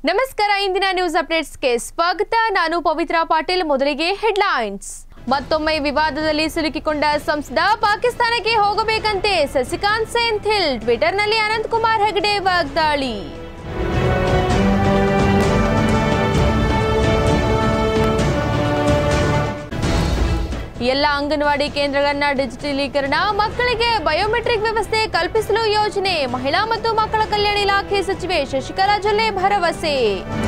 ನಮಸ್ಕಾರ ಇಂದಿನ ನ್ಯೂಸ್ ಅಪ್ಡೇಟ್ಸ್ಗೆ ಸ್ವಾಗತ ನಾನು ಪವಿತ್ರ ಪಾಟೀಲ್ ಮೊದಲಿಗೆ ಹೆಡ್ಲೈನ್ಸ್ ಮತ್ತೊಮ್ಮೆ ವಿವಾದದಲ್ಲಿ ಸಿಲುಕಿಕೊಂಡ ಸಂಸದ ಪಾಕಿಸ್ತಾನಕ್ಕೆ ಹೋಗಬೇಕಂತೆ ಸಸಿಕಾಂತ್ ಸೆಂಥಿಲ್ ಟ್ವಿಟರ್ನಲ್ಲಿ ಅನಂತಕುಮಾರ್ ಹೆಗಡೆ ವಾಗ್ದಾಳಿ ಎಲ್ಲ ಅಂಗನವಾಡಿ ಕೇಂದ್ರಗಳನ್ನ ಡಿಜಿಟಲೀಕರಣ ಮಕ್ಕಳಿಗೆ ಬಯೋಮೆಟ್ರಿಕ್ ವ್ಯವಸ್ಥೆ ಕಲ್ಪಿಸಲು ಯೋಜನೆ ಮಹಿಳಾ ಮತ್ತು ಮಕ್ಕಳ ಕಲ್ಯಾಣ ಇಲಾಖೆ ಸಚಿವೆ ಶಶಿಕಲಾ ಜೊಲ್ಲೆ ಭರವಸೆ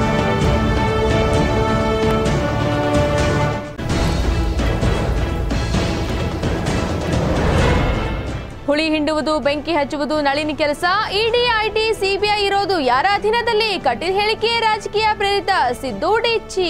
ಹುಳಿ ಹಿಂಡುವುದು ಬೆಂಕಿ ಹಚ್ಚುವುದು ನಳಿನಿ ಕೆಲಸ ಇಡಿ ಐಟಿ ಸಿಬಿಐ ಇರೋದು ಯಾರ ಅಧೀನದಲ್ಲಿ ಕಟೀಲ್ ಹೇಳಿಕೆ ರಾಜಕೀಯ ಪ್ರೇರಿತ ಸಿದ್ದು ಡಿಚ್ಚಿ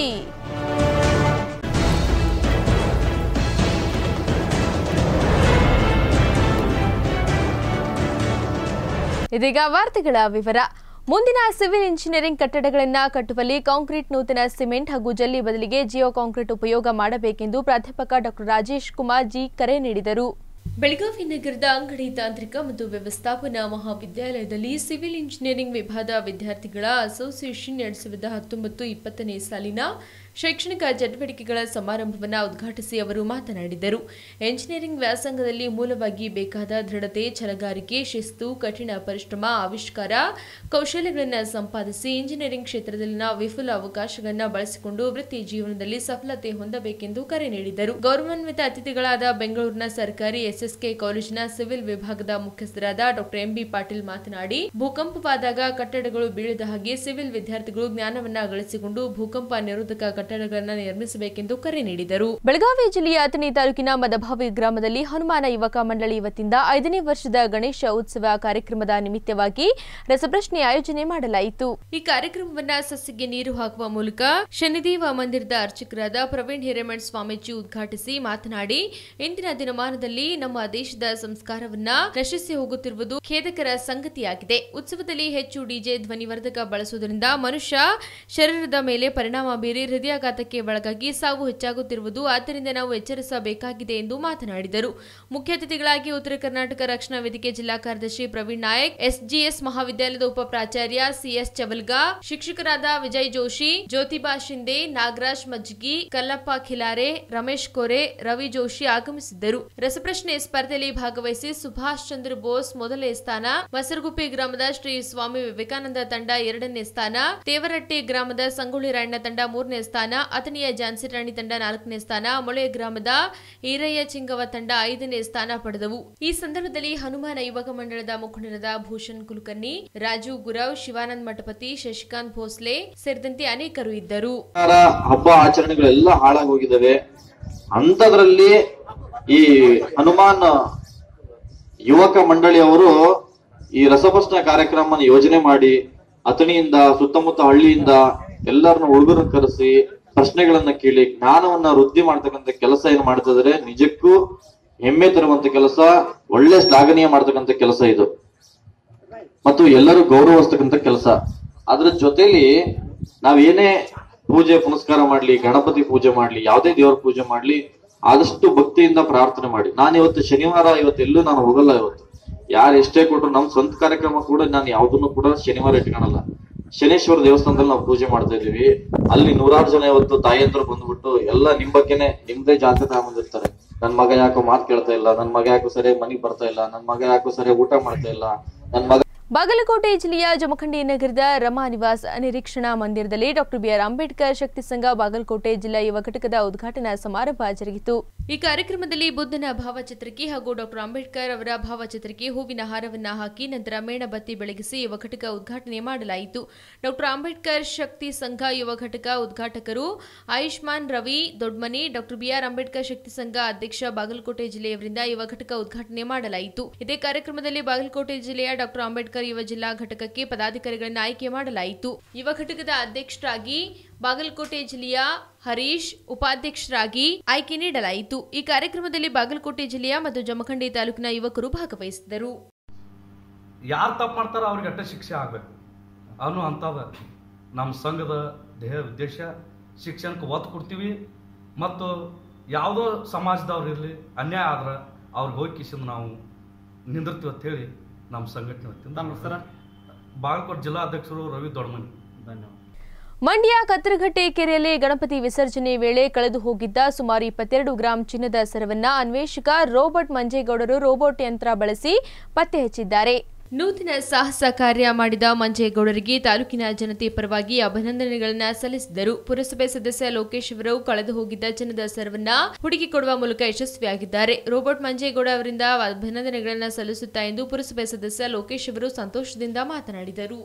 ಇದೀಗ ವಾರ್ತೆಗಳ ವಿವರ ಮುಂದಿನ ಸಿವಿಲ್ ಇಂಜಿನಿಯರಿಂಗ್ ಕಟ್ಟಡಗಳನ್ನು ಕಟ್ಟುವಲ್ಲಿ ಕಾಂಕ್ರೀಟ್ ನೂತನ ಸಿಮೆಂಟ್ ಹಾಗೂ ಜಲ್ಲಿ ಬದಲಿಗೆ ಜಿಯೋ ಕಾಂಕ್ರೀಟ್ ಉಪಯೋಗ ಮಾಡಬೇಕೆಂದು ಪ್ರಾಧ್ಯಾಪಕ ಡಾ ರಾಜೇಶ್ ಕುಮಾರ್ ಜಿ ಕರೆ ನೀಡಿದರು ಬೆಳಗಾವಿ ನಗರದ ಅಂಗಡಿ ತಾಂತ್ರಿಕ ಮತ್ತು ವ್ಯವಸ್ಥಾಪನಾ ಮಹಾವಿದ್ಯಾಲಯದಲ್ಲಿ ಸಿವಿಲ್ ಇಂಜಿನಿಯರಿಂಗ್ ವಿಭಾಗದ ವಿದ್ಯಾರ್ಥಿಗಳ ಅಸೋಸಿಯೇಷನ್ ಎರಡ್ ಸಾವಿರದ ಹತ್ತೊಂಬತ್ತು ಇಪ್ಪತ್ತನೇ ಸಾಲಿನ ಶೈಕ್ಷಣಿಕ ಚಟುವಟಿಕೆಗಳ ಸಮಾರಂಭವನ್ನು ಉದ್ಘಾಟಿಸಿ ಅವರು ಮಾತನಾಡಿದರು ಎಂಜಿನಿಯರಿಂಗ್ ವ್ಯಾಸಂಗದಲ್ಲಿ ಮೂಲವಾಗಿ ಬೇಕಾದ ದೃಢತೆ ಛಲಗಾರಿಕೆ ಶಿಸ್ತು ಕಠಿಣ ಪರಿಶ್ರಮ ಆವಿಷ್ಕಾರ ಕೌಶಲ್ಯಗಳನ್ನು ಸಂಪಾದಿಸಿ ಇಂಜಿನಿಯರಿಂಗ್ ಕ್ಷೇತ್ರದಲ್ಲಿನ ವಿಪುಲ ಅವಕಾಶಗಳನ್ನು ಬಳಸಿಕೊಂಡು ವೃತ್ತಿ ಜೀವನದಲ್ಲಿ ಸಫಲತೆ ಹೊಂದಬೇಕೆಂದು ಕರೆ ನೀಡಿದರು ಗೌರವಾನ್ವಿತ ಅತಿಥಿಗಳಾದ ಬೆಂಗಳೂರಿನ ಸರ್ಕಾರಿ ಎಸ್ಎಸ್ಕೆ ಕಾಲೇಜಿನ ಸಿವಿಲ್ ವಿಭಾಗದ ಮುಖ್ಯಸ್ಥರಾದ ಡಾಕ್ಟರ್ ಎಂಬಿ ಪಾಟೀಲ್ ಮಾತನಾಡಿ ಭೂಕಂಪವಾದಾಗ ಕಟ್ಟಡಗಳು ಬೀಳದ ಹಾಗೆ ಸಿವಿಲ್ ವಿದ್ಯಾರ್ಥಿಗಳು ಜ್ಞಾನವನ್ನ ಗಳಿಸಿಕೊಂಡು ಭೂಕಂಪ ನಿರೋಧಕ ಕಟ್ಟಡಗಳನ್ನು ನಿರ್ಮಿಸಬೇಕೆಂದು ಕರೆ ನೀಡಿದರು ಬೆಳಗಾವಿ ಜಿಲ್ಲೆಯ ಅಥಣಿ ತಾಲೂಕಿನ ಮದಭಾವಿ ಗ್ರಾಮದಲ್ಲಿ ಹನುಮಾನ ಯುವಕ ಮಂಡಳಿ ವತಿಯಿಂದ ಐದನೇ ವರ್ಷದ ಗಣೇಶ ಉತ್ಸವ ಕಾರ್ಯಕ್ರಮದ ನಿಮಿತ್ತವಾಗಿ ರಸಪ್ರಶ್ನೆ ಆಯೋಜನೆ ಮಾಡಲಾಯಿತು ಈ ಕಾರ್ಯಕ್ರಮವನ್ನ ಸಸ್ಯಗೆ ನೀರು ಹಾಕುವ ಮೂಲಕ ಶನಿದೇವ ಮಂದಿರದ ಅರ್ಚಕರಾದ ಪ್ರವೀಣ್ ಹಿರೇಮಠ್ ಸ್ವಾಮೀಜಿ ಉದ್ಘಾಟಿಸಿ ಮಾತನಾಡಿ ಇಂದಿನ ದಿನಮಾನದಲ್ಲಿ ನಮ್ಮ ದೇಶದ ಸಂಸ್ಕಾರವನ್ನ ನಶಿಸಿ ಹೋಗುತ್ತಿರುವುದು ಖೇದಕರ ಸಂಗತಿಯಾಗಿದೆ ಉತ್ಸವದಲ್ಲಿ ಹೆಚ್ಚು ಡಿಜೆ ಧ್ವನಿವರ್ಧಕ ಬಳಸುವುದರಿಂದ ಮನುಷ್ಯ ಶರೀರದ ಮೇಲೆ ಪರಿಣಾಮ ಬೀರಿ ಹೃದಯಾಘಾತಕ್ಕೆ ಒಳಗಾಗಿ ಸಾವು ಹೆಚ್ಚಾಗುತ್ತಿರುವುದು ಆದ್ದರಿಂದ ನಾವು ಎಚ್ಚರಿಸಬೇಕಾಗಿದೆ ಎಂದು ಮಾತನಾಡಿದರು ಮುಖ್ಯ ಅತಿಥಿಗಳಾಗಿ ಉತ್ತರ ಕರ್ನಾಟಕ ರಕ್ಷಣಾ ವೇದಿಕೆ ಜಿಲ್ಲಾ ಕಾರ್ಯದರ್ಶಿ ಪ್ರವೀಣ್ ನಾಯಕ್ ಎಸ್ಜಿಎಸ್ ಮಹಾವಿದ್ಯಾಲಯದ ಉಪ ಪ್ರಾಚಾರ್ಯ ಸಿಎಸ್ ಚವಲ್ಗಾ ಶಿಕ್ಷಕರಾದ ವಿಜಯ್ ಜೋಶಿ ಜ್ಯೋತಿಬಾ ಶಿಂದೆ ನಾಗರಾಜ್ ಮಜ್ಗಿ ಕಲ್ಲಪ್ಪ ಖಿಲಾರೆ ರಮೇಶ್ ಕೋರೆ ರವಿ ಜೋಶಿ ಆಗಮಿಸಿದ್ದರು ರಸಪ್ರಶ್ನೆ ಸ್ಪರ್ಧೆಯಲ್ಲಿ ಭಾಗವಹಿಸಿ ಸುಭಾಷ್ ಚಂದ್ರ ಬೋಸ್ ಮೊದಲನೇ ಸ್ಥಾನ ಮಸರಗುಪ್ಪಿ ಗ್ರಾಮದ ಶ್ರೀ ಸ್ವಾಮಿ ವಿವೇಕಾನಂದ ತಂಡ ಎರಡನೇ ಸ್ಥಾನ ತೇವರಟ್ಟಿ ಗ್ರಾಮದ ಸಂಗೊಳ್ಳಿ ರಾಯಣ್ಣ ತಂಡ ಮೂರನೇ ಸ್ಥಾನ ಅಥಣಿಯ ಜಾನ್ಸಿ ರಾಣಿ ತಂಡ ನಾಲ್ಕನೇ ಸ್ಥಾನ ಮೊಳೆ ಗ್ರಾಮದ ಈರಯ್ಯ ಚಿಂಗವ ತಂಡ ಐದನೇ ಸ್ಥಾನ ಪಡೆದವು ಈ ಸಂದರ್ಭದಲ್ಲಿ ಹನುಮಾನ ಯುವಕ ಮಂಡಳದ ಮುಖಂಡರಾದ ಭೂಷಣ್ ಕುಲಕರ್ಣಿ ರಾಜು ಗುರವ್ ಶಿವಾನಂದ್ ಮಠಪತಿ ಶಶಿಕಾಂತ್ ಭೋಸ್ಲೆ ಸೇರಿದಂತೆ ಅನೇಕರು ಇದ್ದರು ಸರ್ಕಾರ ಹಬ್ಬ ಆಚರಣೆಗಳೆಲ್ಲ ಹಾಳಾಗಿ ಹೋಗಿದ್ದಾವೆ ಅಂತದ್ರಲ್ಲಿ ಈ ಹನುಮಾನ್ ಯುವಕ ಮಂಡಳಿಯವರು ಈ ರಸಪ್ರಶ್ನೆ ಕಾರ್ಯಕ್ರಮನ ಯೋಜನೆ ಮಾಡಿ ಅಥಣಿಯಿಂದ ಸುತ್ತಮುತ್ತ ಹಳ್ಳಿಯಿಂದ ಎಲ್ಲರನ್ನ ಹುಡುಗರನ್ನ ಕರೆಸಿ ಪ್ರಶ್ನೆಗಳನ್ನ ಕೇಳಿ ಜ್ಞಾನವನ್ನ ವೃದ್ಧಿ ಮಾಡ್ತಕ್ಕಂಥ ಕೆಲಸ ಏನ್ ಮಾಡ್ತಿದ್ರೆ ನಿಜಕ್ಕೂ ಹೆಮ್ಮೆ ತರುವಂತ ಕೆಲಸ ಒಳ್ಳೆ ಶ್ಲಾಘನೀಯ ಮಾಡ್ತಕ್ಕಂಥ ಕೆಲಸ ಇದು ಮತ್ತು ಎಲ್ಲರೂ ಗೌರವಿಸ್ತಕ್ಕಂಥ ಕೆಲಸ ಅದ್ರ ಜೊತೆಲಿ ನಾವೇನೇ ಪೂಜೆ ಪುನಸ್ಕಾರ ಮಾಡ್ಲಿ ಗಣಪತಿ ಪೂಜೆ ಮಾಡ್ಲಿ ಯಾವುದೇ ದೇವರ ಪೂಜೆ ಮಾಡ್ಲಿ ಆದಷ್ಟು ಭಕ್ತಿಯಿಂದ ಪ್ರಾರ್ಥನೆ ಮಾಡಿ ನಾನು ಇವತ್ತು ಶನಿವಾರ ಇವತ್ತು ಎಲ್ಲೂ ನಾನು ಹೋಗಲ್ಲ ಇವತ್ತು ಯಾರು ಎಷ್ಟೇ ಕೊಟ್ಟರು ನಮ್ ಸ್ವಂತ ಕಾರ್ಯಕ್ರಮ ಕೂಡ ನಾನು ಯಾವ್ದನ್ನು ಕೂಡ ಶನಿವಾರ ಇಟ್ಕೊಳಲ್ಲ ಶನೇಶ್ವರ ದೇವಸ್ಥಾನದಲ್ಲಿ ನಾವು ಪೂಜೆ ಮಾಡ್ತಾ ಇದೀವಿ ಅಲ್ಲಿ ನೂರಾರು ಜನ ಇವತ್ತು ತಾಯಿಯಂದ್ರು ಬಂದ್ಬಿಟ್ಟು ಎಲ್ಲ ನಿಮ್ ಬಗ್ಗೆನೆ ನಿಮ್ದೇ ಜಾತಿ ತಗೊಂಡಿರ್ತಾರೆ ನನ್ ಮಗ ಯಾಕೋ ಮಾತ್ ಕೇಳ್ತಾ ಇಲ್ಲ ನನ್ ಮಗ ಯಾಕೋ ಸರಿಯಾಗಿ ಮನಿಗ್ ಬರ್ತಾ ಇಲ್ಲ ನನ್ ಮಗ ಯಾಕೋ ಸರಿಯಾಗಿ ಊಟ ಮಾಡ್ತಾ ಇಲ್ಲ ನನ್ ಮಗ ಬಾಗಲಕೋಟೆ ಜಿಲ್ಲೆಯ ಜಮಖಂಡಿ ನಗರದ ರಮಾ ನಿವಾಸ್ ನಿರೀಕ್ಷಣಾ ಮಂದಿರದಲ್ಲಿ ಡಾಕ್ಟರ್ ಬಿಆರ್ ಅಂಬೇಡ್ಕರ್ ಶಕ್ತಿ ಸಂಘ ಬಾಗಲಕೋಟೆ ಜಿಲ್ಲಾ ಯುವ ಘಟಕದ ಉದ್ಘಾಟನಾ ಸಮಾರಂಭ ಜರುಗಿತು ಈ ಕಾರ್ಯಕ್ರಮದಲ್ಲಿ ಬುದ್ಧನ ಭಾವಚಿತ್ರಕ್ಕೆ ಹಾಗೂ ಡಾಕ್ಟರ್ ಅಂಬೇಡ್ಕರ್ ಅವರ ಭಾವಚಿತ್ರಕ್ಕೆ ಹೂವಿನ ಹಾರವನ್ನ ಹಾಕಿ ನಂತರ ಮೇಣಬತ್ತಿ ಬೆಳಗಿಸಿ ಯುವ ಘಟಕ ಉದ್ಘಾಟನೆ ಮಾಡಲಾಯಿತು ಡಾಕ್ಟರ್ ಅಂಬೇಡ್ಕರ್ ಶಕ್ತಿ ಸಂಘ ಯುವ ಘಟಕ ಉದ್ಘಾಟಕರು ಆಯುಷ್ಮಾನ್ ರವಿ ದೊಡ್ಮನಿ ಡಾಕ್ಟರ್ ಬಿಆರ್ ಅಂಬೇಡ್ಕರ್ ಶಕ್ತಿ ಸಂಘ ಅಧ್ಯಕ್ಷ ಬಾಗಲಕೋಟೆ ಜಿಲ್ಲೆಯವರಿಂದ ಯುವ ಘಟಕ ಉದ್ಘಾಟನೆ ಮಾಡಲಾಯಿತು ಇದೇ ಕಾರ್ಯಕ್ರಮದಲ್ಲಿ ಬಾಗಲಕೋಟೆ ಜಿಲ್ಲೆಯ ಡಾಕ್ಟರ್ ಅಂಬೇಡ್ಕರ್ ಯುವ ಜಿಲ್ಲಾ ಘಟಕಕ್ಕೆ ಪದಾಧಿಕಾರಿಗಳನ್ನು ಆಯ್ಕೆ ಮಾಡಲಾಯಿತು ಯುವ ಘಟಕದ ಅಧ್ಯಕ್ಷರಾಗಿ ಬಾಗಲಕೋಟೆ ಜಿಲ್ಲೆಯ ಹರೀಶ್ ಉಪಾಧ್ಯಕ್ಷರಾಗಿ ಆಯ್ಕೆ ನೀಡಲಾಯಿತು ಈ ಕಾರ್ಯಕ್ರಮದಲ್ಲಿ ಬಾಗಲಕೋಟೆ ಜಿಲ್ಲೆಯ ಮತ್ತು ಜಮಖಂಡಿ ತಾಲೂಕಿನ ಯುವಕರು ಭಾಗವಹಿಸಿದ್ದರು ಯಾರು ತಪ್ಪು ಮಾಡ್ತಾರೋ ಅವ್ರಿಗೆ ಅಟ್ಟ ಶಿಕ್ಷೆ ಆಗ್ಬೇಕು ಅವನು ಅಂತದ ನಮ್ಮ ಸಂಘದ ದೇಹ ಉದ್ದೇಶ ಶಿಕ್ಷಣಕ್ಕೆ ಒತ್ತು ಕೊಡ್ತೀವಿ ಮತ್ತು ಯಾವುದೋ ಸಮಾಜದವ್ರು ಇರಲಿ ಅನ್ಯಾಯ ಆದ್ರೆ ಅವ್ರಿಗೆ ಹೋಗಿ ಕಿಸಿಂದ ನಾವು ನಿಂದಿರ್ತೀವಿ ಅಂತ ಹೇಳಿ ನಮ್ಮ ಸಂಘಟನೆ ವತಿಯಿಂದ ತಮ್ಮ ಹೆಸರ ಬಾಗಲಕೋಟೆ ಜಿಲ್ಲಾಧ್ಯಕ್ಷರು ರವಿ ದೊಡ್ಮನಿ ಧನ್ಯವಾದ ಮಂಡ್ಯ ಕತ್ತರಘಟ್ಟೆ ಕೆರೆಯಲ್ಲಿ ಗಣಪತಿ ವಿಸರ್ಜನೆ ವೇಳೆ ಕಳೆದು ಹೋಗಿದ್ದ ಸುಮಾರು ಇಪ್ಪತ್ತೆರಡು ಗ್ರಾಂ ಚಿನ್ನದ ಸರವನ್ನ ಅನ್ವೇಷಕ ರೋಬೋಟ್ ಮಂಜೇಗೌಡರು ರೋಬೋಟ್ ಯಂತ್ರ ಬಳಸಿ ಪತ್ತೆ ಹಚ್ಚಿದ್ದಾರೆ ನೂತನ ಸಾಹಸ ಕಾರ್ಯ ಮಾಡಿದ ಮಂಜೇಗೌಡರಿಗೆ ತಾಲೂಕಿನ ಜನತೆ ಪರವಾಗಿ ಅಭಿನಂದನೆಗಳನ್ನು ಸಲ್ಲಿಸಿದರು ಪುರಸಭೆ ಸದಸ್ಯ ಲೋಕೇಶ್ ಅವರು ಕಳೆದು ಹೋಗಿದ್ದ ಚಿನ್ನದ ಸರವನ್ನ ಹುಡುಕಿ ಕೊಡುವ ಮೂಲಕ ಯಶಸ್ವಿಯಾಗಿದ್ದಾರೆ ರೋಬೋಟ್ ಮಂಜೇಗೌಡ ಅವರಿಂದ ಅಭಿನಂದನೆಗಳನ್ನು ಸಲ್ಲಿಸುತ್ತಾ ಎಂದು ಪುರಸಭೆ ಸದಸ್ಯ ಲೋಕೇಶ್ ಅವರು ಸಂತೋಷದಿಂದ ಮಾತನಾಡಿದರು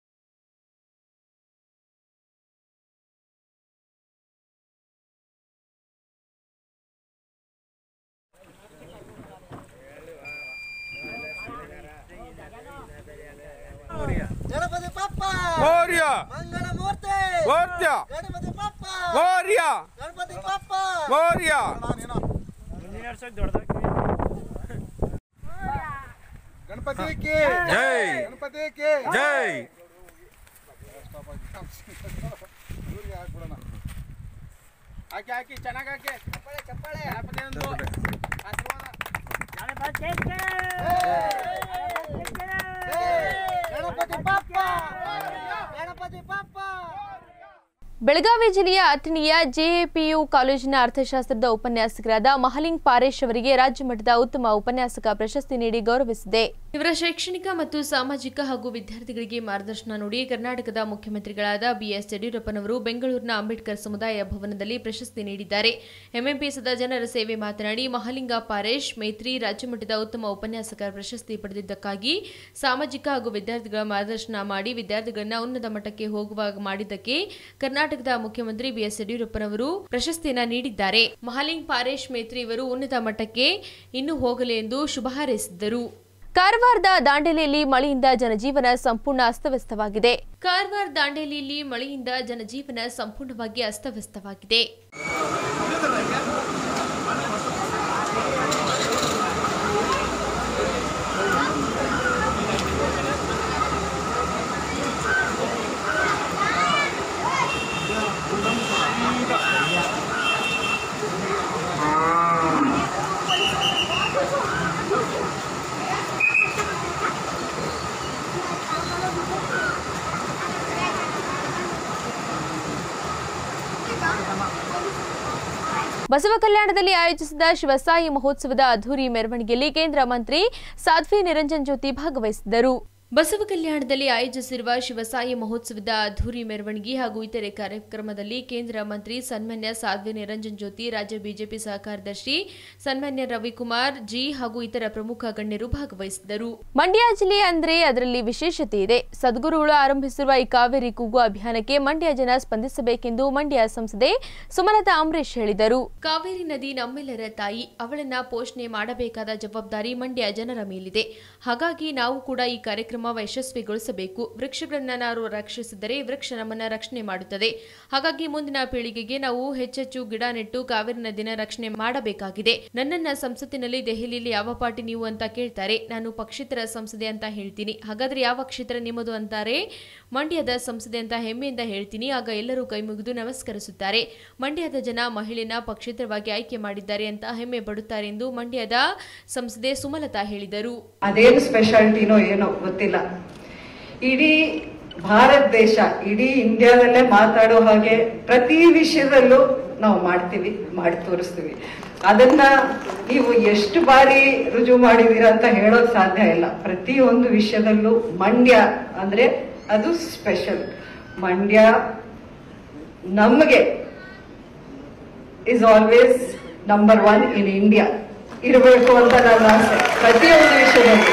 ಗಣಪತಿ ಪಪ್ಪ ಮೌರ್ಯ ಮಂಗಳಮೂರ್ತಿ ಮೌರ್ಯ ಗಣಪತಿ ಪಪ್ಪ ಮೌರ್ಯ ಗಣಪತಿ ಪಪ್ಪ ಮೌರ್ಯ ಗಣಪತಿ ಕಿ ಜೈ ಗಣಪತಿ ಕಿ ಜೈ ಹಾಕಿ ಹಾಕಿ ಚೆನ್ನಾಗಿ ಹಾಕಿ ಚಪ್ಪಾಳೆ ಚಪ್ಪಾಳೆ ಗಣಪತಿ ಒಂದು ಆಶೀರ್ವಾದ ಗಣಪತಿ ಪಪ್ಪ ಗಣಪತಿ ಪಪ್ಪ ಬೆಳಗಾವಿ ಜಿಲ್ಲೆಯ ಅಥಣಿಯ ಜೆಎಪಿಯು ಕಾಲೇಜಿನ ಅರ್ಥಶಾಸ್ತ್ರದ ಉಪನ್ಯಾಸಕರಾದ ಮಹಲಿಂಗ್ ಪಾರೇಶ್ ಅವರಿಗೆ ರಾಜ್ಯ ಮಟ್ಟದ ಉತ್ತಮ ಉಪನ್ಯಾಸಕ ಪ್ರಶಸ್ತಿ ನೀಡಿ ಗೌರವಿಸಿದೆ ಇವರ ಶೈಕ್ಷಣಿಕ ಮತ್ತು ಸಾಮಾಜಿಕ ಹಾಗೂ ವಿದ್ಯಾರ್ಥಿಗಳಿಗೆ ಮಾರ್ಗದರ್ಶನ ನೀಡಿ ಕರ್ನಾಟಕದ ಮುಖ್ಯಮಂತ್ರಿಗಳಾದ ಬಿಎಸ್ ಯಡಿಯೂರಪ್ಪನವರು ಬೆಂಗಳೂರಿನ ಅಂಬೇಡ್ಕರ್ ಸಮುದಾಯ ಭವನದಲ್ಲಿ ಪ್ರಶಸ್ತಿ ನೀಡಿದ್ದಾರೆ ಎಂಎಂಪಿ ಸದಾ ಜನರ ಸೇವೆ ಮಾತನಾಡಿ ಮಹಲಿಂಗ ಪಾರೇಶ್ ಮೈತ್ರಿ ರಾಜ್ಯ ಮಟ್ಟದ ಉತ್ತಮ ಉಪನ್ಯಾಸಕರ ಪ್ರಶಸ್ತಿ ಪಡೆದಿದ್ದಕ್ಕಾಗಿ ಸಾಮಾಜಿಕ ಹಾಗೂ ವಿದ್ಯಾರ್ಥಿಗಳ ಮಾರ್ಗದರ್ಶನ ಮಾಡಿ ವಿದ್ಯಾರ್ಥಿಗಳನ್ನ ಉನ್ನತ ಮಟ್ಟಕ್ಕೆ ಹೋಗುವ ಮಾಡಿದ್ದಕ್ಕೆ ಕರ್ನಾಟಕದ ಮುಖ್ಯಮಂತ್ರಿ ಬಿಎಸ್ ಯಡಿಯೂರಪ್ಪನವರು ಪ್ರಶಸ್ತಿಯನ್ನ ನೀಡಿದ್ದಾರೆ ಮಹಾಲಿಂಗ್ ಪಾರೇಶ್ ಮೇತ್ರಿ ಇವರು ಉನ್ನತ ಮಟ್ಟಕ್ಕೆ ಇನ್ನೂ ಹೋಗಲಿ ಎಂದು ಶುಭ ಹಾರೈಸಿದ್ದರು ಕಾರವಾರದ ದಾಂಡೇಲಿಯಲ್ಲಿ ಮಳೆಯಿಂದ ಜನಜೀವನ ಸಂಪೂರ್ಣ ಅಸ್ತವ್ಯಸ್ತವಾಗಿದೆ ಕಾರವಾರ ದಾಂಡೇಲಿಯಲ್ಲಿ ಮಳೆಯಿಂದ ಜನಜೀವನ ಸಂಪೂರ್ಣವಾಗಿ ಅಸ್ತವ್ಯಸ್ತವಾಗಿದೆ ಬಸವ ಕಲ್ಯಾಣದಲ್ಲಿ ಆಯೋಜಿಸಿದ ಶಿವಸಾಯಿ ಮಹೋತ್ಸವದ ಅದ್ದೂರಿ ಮೆರವಣಿಗೆಯಲ್ಲಿ ಕೇಂದ್ರ ಮಂತ್ರಿ ಸಾಧ್ವಿ ನಿರಂಜನ್ ಜ್ಯೋತಿ ಭಾಗವಹಿಸಿದರು ಬಸವ ಕಲ್ಯಾಣದಲ್ಲಿ ಆಯೋಜಿಸಿರುವ ಶಿವಸಾಯಿ ಮಹೋತ್ಸವದ ಅದ್ದೂರಿ ಮೆರವಣಿಗೆ ಹಾಗೂ ಇತರೆ ಕಾರ್ಯಕ್ರಮದಲ್ಲಿ ಕೇಂದ್ರ ಮಂತ್ರಿ ಸನ್ಮಾನ್ಯ ಸಾಧ್ವಿ ನಿರಂಜನ್ ಜ್ಯೋತಿ ರಾಜ್ಯ ಬಿಜೆಪಿ ಸಹ ಕಾರ್ಯದರ್ಶಿ ಸನ್ಮಾನ್ಯ ರವಿಕುಮಾರ್ ಜಿ ಹಾಗೂ ಇತರ ಪ್ರಮುಖ ಗಣ್ಯರು ಭಾಗವಹಿಸಿದ್ದರು ಮಂಡ್ಯ ಜಿಲ್ಲೆ ಅಂದ್ರೆ ಅದರಲ್ಲಿ ವಿಶೇಷತೆ ಇದೆ ಸದ್ಗುರುಗಳು ಆರಂಭಿಸಿರುವ ಈ ಕಾವೇರಿ ಕೂಗು ಅಭಿಯಾನಕ್ಕೆ ಮಂಡ್ಯ ಜನ ಸ್ಪಂದಿಸಬೇಕೆಂದು ಮಂಡ್ಯ ಸಂಸದೆ ಸುಮಲತಾ ಅಂಬರೀಶ್ ಹೇಳಿದರು ಕಾವೇರಿ ನದಿ ನಮ್ಮೆಲ್ಲರ ತಾಯಿ ಅವಳನ್ನ ಪೋಷಣೆ ಮಾಡಬೇಕಾದ ಜವಾಬ್ದಾರಿ ಮಂಡ್ಯ ಜನರ ಮೇಲಿದೆ ಹಾಗಾಗಿ ನಾವು ಕೂಡ ಈ ಕಾರ್ಯಕ್ರಮ ಯಶಸ್ವಿಗೊಳಿಸಬೇಕು ವೃಕ್ಷಗಳನ್ನ ನಾವು ರಕ್ಷಿಸಿದರೆ ವೃಕ್ಷ ನಮ್ಮನ್ನ ರಕ್ಷಣೆ ಮಾಡುತ್ತದೆ ಹಾಗಾಗಿ ಮುಂದಿನ ಪೀಳಿಗೆಗೆ ನಾವು ಹೆಚ್ಚೆಚ್ಚು ಗಿಡ ನೆಟ್ಟು ಕಾವೇರಿ ನದಿನ ರಕ್ಷಣೆ ಮಾಡಬೇಕಾಗಿದೆ ನನ್ನನ್ನ ಸಂಸತ್ತಿನಲ್ಲಿ ದೆಹಲಿಯಲ್ಲಿ ಯಾವ ಪಾರ್ಟಿ ನೀವು ಅಂತ ಕೇಳ್ತಾರೆ ನಾನು ಪಕ್ಷೇತರ ಸಂಸದೆ ಅಂತ ಹೇಳ್ತೀನಿ ಹಾಗಾದ್ರೆ ಯಾವ ಕ್ಷೇತ್ರ ನಿಮ್ಮದು ಅಂತಾರೆ ಮಂಡ್ಯದ ಸಂಸದೆ ಅಂತ ಹೆಮ್ಮೆಯಿಂದ ಹೇಳ್ತೀನಿ ಆಗ ಎಲ್ಲರೂ ಕೈ ಮುಗಿದು ನಮಸ್ಕರಿಸುತ್ತಾರೆ ಮಂಡ್ಯದ ಜನ ಮಹಿಳೆನ ಪಕ್ಷೇತರವಾಗಿ ಆಯ್ಕೆ ಮಾಡಿದ್ದಾರೆ ಅಂತ ಹೆಮ್ಮೆ ಪಡುತ್ತಾರೆ ಎಂದು ಮಂಡ್ಯದ ಸಂಸದೆ ಸುಮಲತಾ ಹೇಳಿದರು ಅದೇನು ಸ್ಪೆಷಾಲಿಟಿನೋ ಏನೋ ಗೊತ್ತಿಲ್ಲ ಇಡೀ ಭಾರತ ದೇಶ ಇಡೀ ಇಂಡಿಯಾದಲ್ಲೇ ಮಾತಾಡೋ ಹಾಗೆ ಪ್ರತಿ ವಿಷಯದಲ್ಲೂ ನಾವು ಮಾಡ್ತೀವಿ ಮಾಡಿ ತೋರಿಸ್ತೀವಿ ಅದನ್ನ ನೀವು ಎಷ್ಟು ಬಾರಿ ರುಜು ಮಾಡಿದೀರ ಅಂತ ಹೇಳೋಕ್ ಸಾಧ್ಯ ಇಲ್ಲ ಪ್ರತಿಯೊಂದು ವಿಷಯದಲ್ಲೂ ಮಂಡ್ಯ ಅಂದ್ರೆ ಅದು ಸ್ಪೆಷಲ್ ಮಂಡ್ಯ ನಮಗೆ is always number one in India ಇರಬೇಕು ಅಂತ ನನ್ನ ಆಸೆ ಪ್ರತಿಯೊಂದು ವಿಷಯದಲ್ಲಿ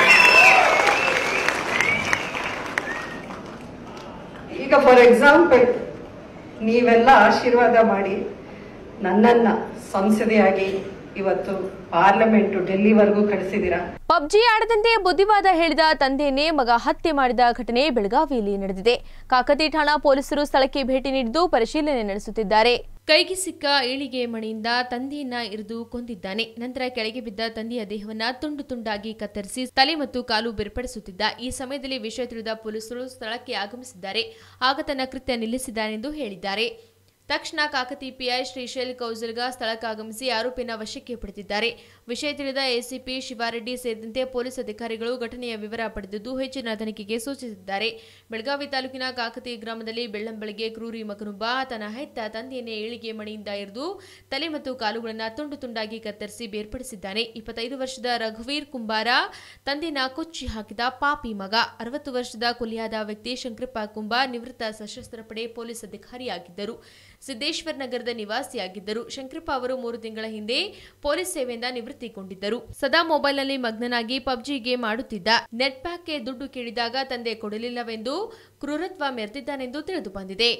ಈಗ ಫಾರ್ ಎಕ್ಸಾಂಪಲ್ ನೀವೆಲ್ಲ ಆಶೀರ್ವಾದ ಮಾಡಿ ನನ್ನನ್ನ ಸಂಸದೆಯಾಗಿ ಇವತ್ತು ಪಾರ್ಲಿಮೆಂಟ್ ಡೆಲ್ಲಿವರೆಗೂ ಕಳಿಸಿದ್ದೀರಾ ಪಬ್ಜಿ ಆಡದಂತೆ ಬುದ್ಧಿವಾದ ಹೇಳಿದ ತಂದೆಯನ್ನೇ ಮಗ ಹತ್ಯೆ ಮಾಡಿದ ಘಟನೆ ಬೆಳಗಾವಿಯಲ್ಲಿ ನಡೆದಿದೆ ಕಾಕತಿ ಠಾಣಾ ಪೊಲೀಸರು ಸ್ಥಳಕ್ಕೆ ಭೇಟಿ ನೀಡಿದ್ದು ಪರಿಶೀಲನೆ ನಡೆಸುತ್ತಿದ್ದಾರೆ ಕೈಗೆ ಸಿಕ್ಕ ಏಳಿಗೆ ಮಣಿಯಿಂದ ತಂದೆಯನ್ನ ಇರಿದು ಕೊಂದಿದ್ದಾನೆ ನಂತರ ಕೆಳಗೆ ಬಿದ್ದ ತಂದೆಯ ದೇಹವನ್ನ ತುಂಡು ತುಂಡಾಗಿ ಕತ್ತರಿಸಿ ತಲೆ ಮತ್ತು ಕಾಲು ಬೇರ್ಪಡಿಸುತ್ತಿದ್ದ ಈ ಸಮಯದಲ್ಲಿ ವಿಷಯ ತಿಳಿದ ಪೊಲೀಸರು ಸ್ಥಳಕ್ಕೆ ಆಗಮಿಸಿದ್ದಾರೆ ಆಗ ತನ್ನ ಕೃತ್ಯ ನಿಲ್ಲಿಸಿದ್ದಾನೆಂದು ಹೇಳಿದ್ದಾರೆ ತಕ್ಷಣ ಕಾಕತಿ ಪಿಐ ಶ್ರೀಶೈಲ್ ಕೌಜಲ್ಗ ಸ್ಥಳಕ್ಕಾಗಮಿಸಿ ಆರೋಪಿನ ವಶಕ್ಕೆ ಪಡೆದಿದ್ದಾರೆ ವಿಷಯ ತಿಳಿದ ಎಸಿಪಿ ಶಿವಾರೆಡ್ಡಿ ಸೇರಿದಂತೆ ಪೊಲೀಸ್ ಅಧಿಕಾರಿಗಳು ಘಟನೆಯ ವಿವರ ಪಡೆದಿದ್ದು ಹೆಚ್ಚಿನ ತನಿಖೆಗೆ ಸೂಚಿಸಿದ್ದಾರೆ ಬೆಳಗಾವಿ ತಾಲೂಕಿನ ಕಾಕತಿ ಗ್ರಾಮದಲ್ಲಿ ಬೆಳ್ಳಂಬೆಳಗ್ಗೆ ಕ್ರೂರಿ ಮಗನೊಬ್ಬ ತನ್ನ ಹೆತ್ತ ತಂದೆಯನ್ನೇ ಏಳಿಗೆ ಮಣಿಯಿಂದ ಎರೆದು ತಲೆ ಮತ್ತು ಕಾಲುಗಳನ್ನು ತುಂಡು ತುಂಡಾಗಿ ಕತ್ತರಿಸಿ ಬೇರ್ಪಡಿಸಿದ್ದಾನೆ ಇಪ್ಪತ್ತೈದು ವರ್ಷದ ರಘುವೀರ್ ಕುಂಬಾರ ತಂದೆನ ಕೊಚ್ಚಿ ಹಾಕಿದ ಪಾಪಿ ಮಗ ಅರವತ್ತು ವರ್ಷದ ಕೊಲಿಯಾದ ವ್ಯಕ್ತಿ ಶಂಕರಪ್ಪ ಕುಂಬಾರ್ ನಿವೃತ್ತ ಸಶಸ್ತ್ರ ಪಡೆ ಪೊಲೀಸ್ ಅಧಿಕಾರಿಯಾಗಿದ್ದರು ಸಿದ್ದೇಶ್ವರ್ ನಗರದ ನಿವಾಸಿಯಾಗಿದ್ದರು ಶಂಕರಪ್ಪ ಅವರು ಮೂರು ತಿಂಗಳ ಹಿಂದೆ ಪೊಲೀಸ್ ಸೇವೆಯಿಂದ ನಿವೃತ್ತಿಗೊಂಡಿದ್ದರು ಸದಾ ಮೊಬೈಲ್ನಲ್ಲಿ ಮಗ್ನನಾಗಿ ಪಬ್ಜಿ ಗೇಮ್ ಆಡುತ್ತಿದ್ದ ನೆಟ್ ಪ್ಯಾಕ್ಗೆ ದುಡ್ಡು ಕೇಳಿದಾಗ ತಂದೆ ಕೊಡಲಿಲ್ಲವೆಂದು ಕ್ರೂರತ್ವ ಮೆರೆದಿದ್ದಾನೆಂದು ತಿಳಿದು ಬಂದಿದೆ